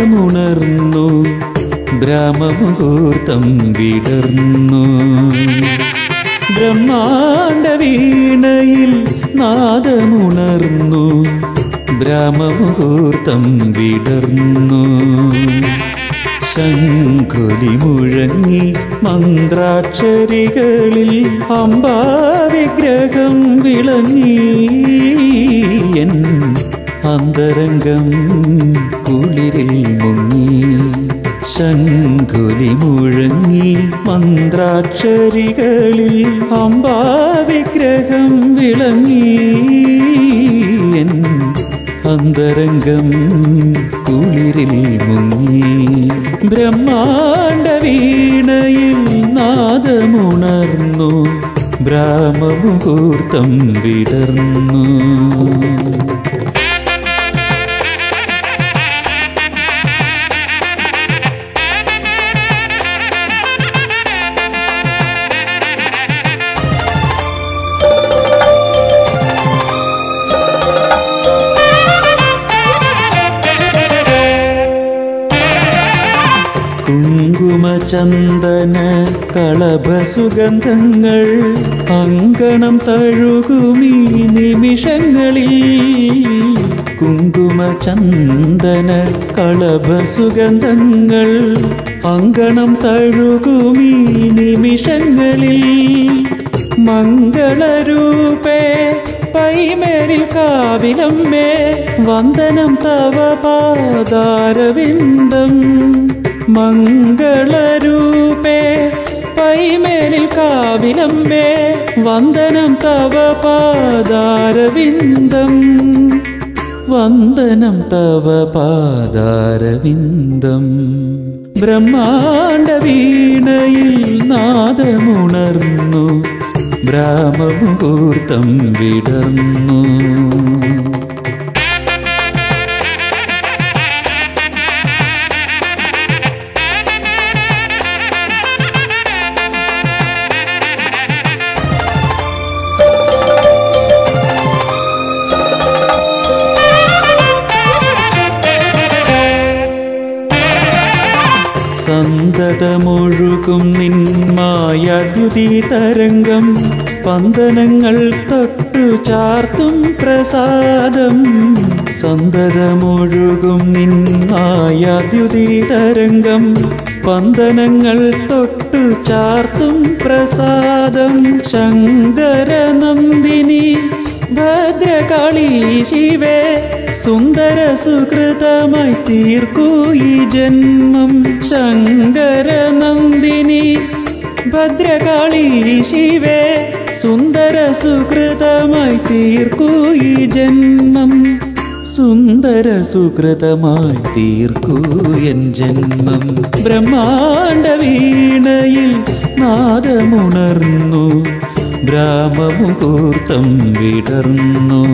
നാദമുണർന്നു ബ്രഹ്മമുഹൂർത്തം വിടർന്നു ബ്രഹ്മാണ്ട വീണയിൽ നാദമുണർന്നു ബ്രഹ്മമുഹൂർത്തം വിടർന്നു ശങ്കുലി മുഴങ്ങി മന്ത്രാക്ഷരികളിൽ അംബാവിഗ്രഹം വിളങ്ങി എൻ അന്തരംഗം കുളിരിൽ മുങ്ങി ശങ്കുലി മുഴങ്ങി മന്ത്രാക്ഷരികളിൽ അംബാവിഗ്രഹം വിളങ്ങി എൻ അന്തരംഗം കുളിരിൽ മുങ്ങി ബ്രഹ്മാണ്ട വീണയിൽ നാദമുണർന്നു ബ്രാഹ്മമുഹൂർത്തം വിടർന്നു കുങ്കുമചന്ദന കളഭ സുഗന്ധങ്ങൾ അങ്കണം തഴുകുമീ നിമിഷങ്ങളിൽ കുങ്കുമചന്ദന കളഭ സുഗന്ധങ്ങൾ അങ്കണം തഴുകുമീ നിമിഷങ്ങളിൽ മംഗളരൂപേ പൈമേരിൽ കാവിലമ്മേ വന്ദനം തവ പാദാരവിന്ദം മംഗളരൂപേ പൈമേലിൽ കാവിലമ്പേ വന്ദനം തവ പാദാരവിന്ദം വന്ദനം തവ പാദാരവിന്ദം ബ്രഹ്മാണ്ട വീണയിൽ നാദമുണർന്നു ബ്രാഹ്മമുഹൂർത്തം വിടർന്നു സന്തതമൊഴുകും നിന്മായദ്യുതി തരംഗം സ്പന്ദനങ്ങൾ തൊട്ടു ചാർത്തും പ്രസാദം സന്തതമൊഴുകും നിന്മായദ്യുതി തരംഗം സ്പന്ദനങ്ങൾ തൊട്ടു ചാർത്തും പ്രസാദം ശങ്കരനന്ദിനി ഭദ്രകാളി ശിവേ സുന്ദര സുഹൃതമായി തീർക്കൂ ഈ ജന്മം ശങ്കരനന്ദിനി ഭദ്രകാളി ശിവേ സുന്ദര സുഹൃതമായി തീർക്കൂ ഈ ജന്മം സുന്ദര സുഹൃതമായി തീർക്കൂ എൻ ജന്മം ബ്രഹ്മാണ്ട വീണയിൽ നാദമുണർന്നു ബ്രാഹ്മമുഹൂർത്തം വിടർന്നു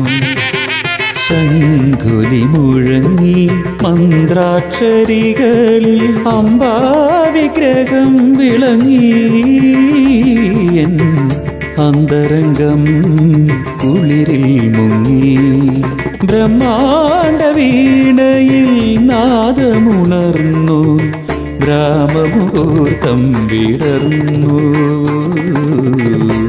ശങ്കുലി മുഴങ്ങി മന്ത്രാക്ഷരികളിൽ അംബാവിഗ്രഹം വിളങ്ങി എൻ അന്തരംഗം കുളിരിൽ മുങ്ങി ബ്രഹ്മാണ്ട വീണയിൽ നാദമുണർന്നു ബ്രാഹ്മമുഹൂർത്തം വിടർന്നു